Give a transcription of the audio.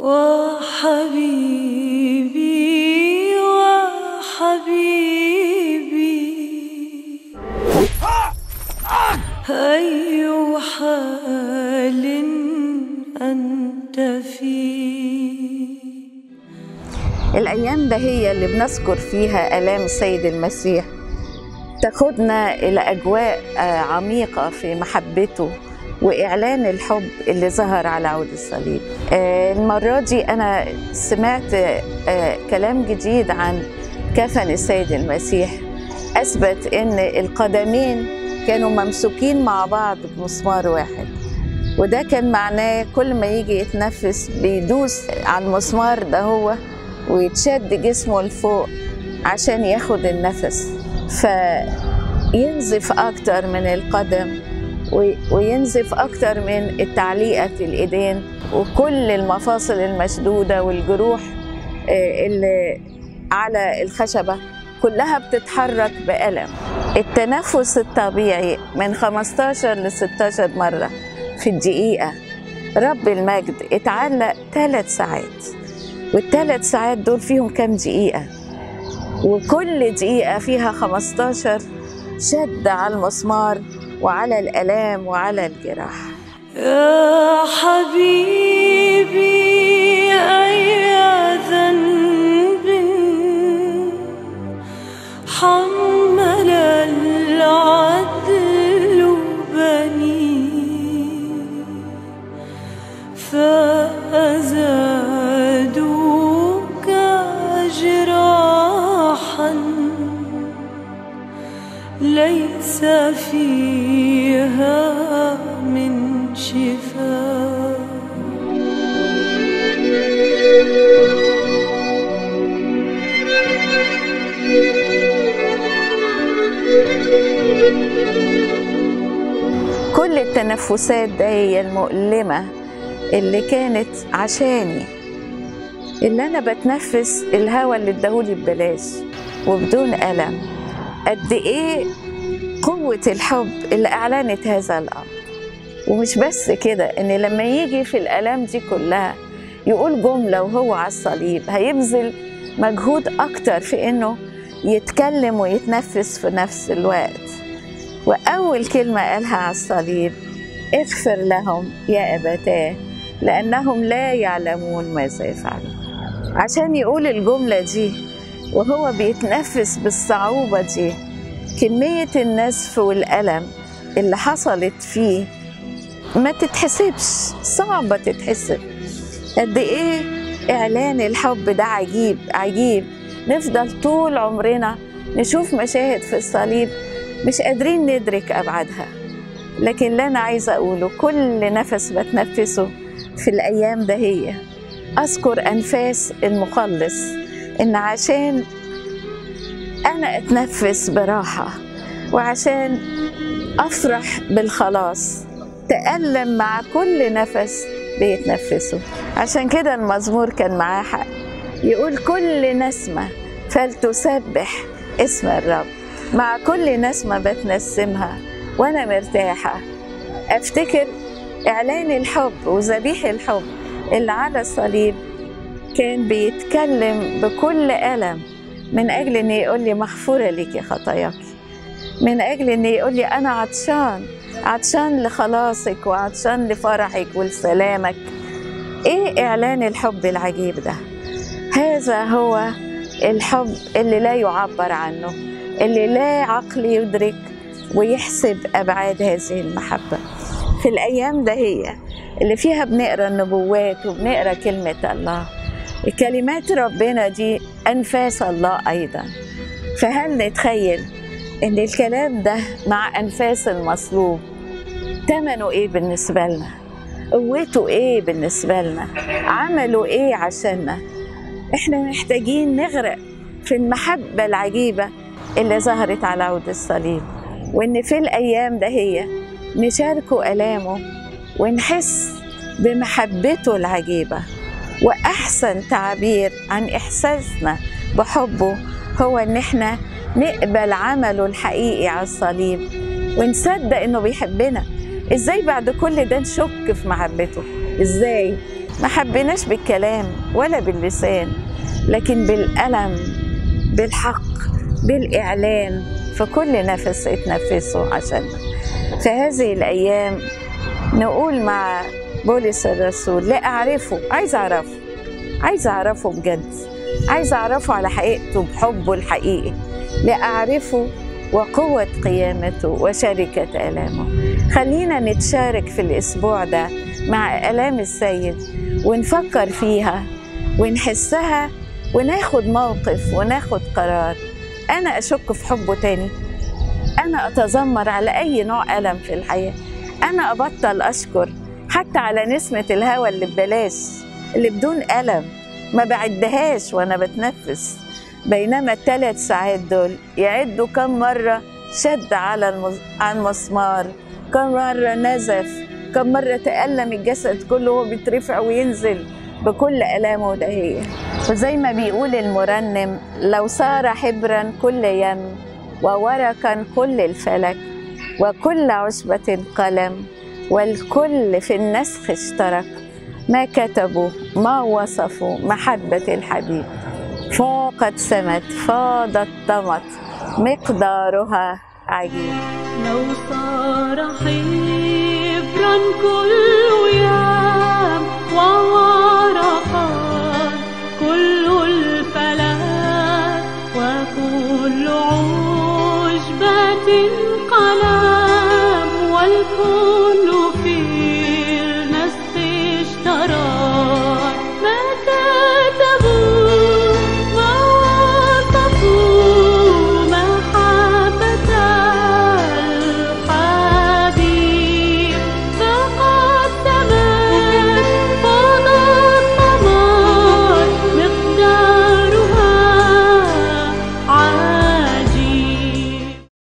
وحبيبي وحبيبي أي حال أنت فيه الأيام ده هي اللي بنذكر فيها آلام السيد المسيح تاخدنا إلى أجواء آه، عميقة في محبته وإعلان الحب اللي ظهر على عود الصليب آه، المرة دي أنا سمعت آه، كلام جديد عن كفن السيد المسيح أثبت إن القدمين كانوا ممسوكين مع بعض بمسمار واحد وده كان معناه كل ما يجي يتنفس بيدوس على المسمار ده هو ويتشد جسمه لفوق عشان ياخد النفس فينزف أكتر من القدم وي- وينزف أكتر من التعليقة في الإيدين وكل المفاصل المشدودة والجروح آه، اللي على الخشبة كلها بتتحرك بألم التنفس الطبيعي من 15 ل 16 مرة في الدقيقة رب المجد اتعلق ثلاث ساعات والثلاث ساعات دول فيهم كام دقيقة وكل دقيقة فيها 15 شد على المسمار وعلى الآلام وعلى الجراح يا حبيبي أي ذنب حمل العدل بني فأزادوك جراحا ليس فيها من شفاء كل التنفسات ده هي المؤلمة اللي كانت عشاني اللي أنا بتنفس الهواء اللي اداهولي ببلاش وبدون ألم قد إيه قوة الحب اللي أعلنت هذا الأمر ومش بس كده إن لما يجي في الآلام دي كلها يقول جملة وهو على الصليب هيبذل مجهود أكتر في إنه يتكلم ويتنفس في نفس الوقت وأول كلمة قالها على الصليب اغفر لهم يا أبتاه لأنهم لا يعلمون ماذا يفعلون عشان يقول الجملة دي وهو بيتنفس بالصعوبة دي كمية النزف والألم اللي حصلت فيه ما تتحسبش صعبة تتحسب قد إيه إعلان الحب ده عجيب عجيب نفضل طول عمرنا نشوف مشاهد في الصليب مش قادرين ندرك أبعادها لكن اللي أنا عايزة أقوله كل نفس بتنفسه في الأيام ده هي أذكر أنفاس المخلص إن عشان أنا أتنفس براحة وعشان أفرح بالخلاص تألم مع كل نفس بيتنفسه عشان كده المزمور كان معاه حق يقول كل نسمة فلتسبح اسم الرب مع كل نسمة بتنسمها وأنا مرتاحة أفتكر إعلان الحب وذبيح الحب اللي على الصليب كان بيتكلم بكل ألم من أجل إن يقول لي مغفورة لك خطاياك من أجل إن يقول لي أنا عطشان عطشان لخلاصك وعطشان لفرحك ولسلامك إيه إعلان الحب العجيب ده هذا هو الحب اللي لا يعبر عنه اللي لا عقل يدرك ويحسب أبعاد هذه المحبة في الأيام ده هي اللي فيها بنقرا النبوات وبنقرا كلمة الله كلمات ربنا دي أنفاس الله أيضا فهل نتخيل إن الكلام ده مع أنفاس المصلوب تمنه إيه بالنسبة لنا قوته إيه بالنسبة لنا عمله إيه عشاننا إحنا محتاجين نغرق في المحبة العجيبة اللي ظهرت على عود الصليب وإن في الأيام ده هي نشاركه ألامه ونحس بمحبته العجيبة وأحسن تعبير عن إحساسنا بحبه هو إن إحنا نقبل عمله الحقيقي على الصليب ونصدق إنه بيحبنا إزاي بعد كل ده نشك في محبته إزاي ما حبيناش بالكلام ولا باللسان لكن بالألم بالحق بالإعلان في كل نفس اتنفسه عشاننا في هذه الأيام نقول مع بولس الرسول لا أعرفه عايز أعرفه عايز أعرفه بجد عايز أعرفه على حقيقته بحبه الحقيقي لأعرفه وقوة قيامته وشركة آلامه خلينا نتشارك في الأسبوع ده مع آلام السيد ونفكر فيها ونحسها وناخد موقف وناخد قرار أنا أشك في حبه تاني أنا أتذمر على أي نوع ألم في الحياة أنا أبطل أشكر حتى على نسمة الهوى اللي ببلاش اللي بدون ألم ما بعدهاش وأنا بتنفس بينما الثلاث ساعات دول يعدوا كم مرة شد على المز... على المسمار كم مرة نزف كم مرة تألم الجسد كله وهو بيترفع وينزل بكل آلامه دهية وزي ما بيقول المرنم لو صار حبرا كل يم وورقا كل الفلك وكل عشبة قلم والكل في النسخ اشترك ما كتبوا ما وصفوا محبة الحبيب فاقت سمت فاضت طمت مقدارها عجيب لو صار حبرا كل يوم وورقا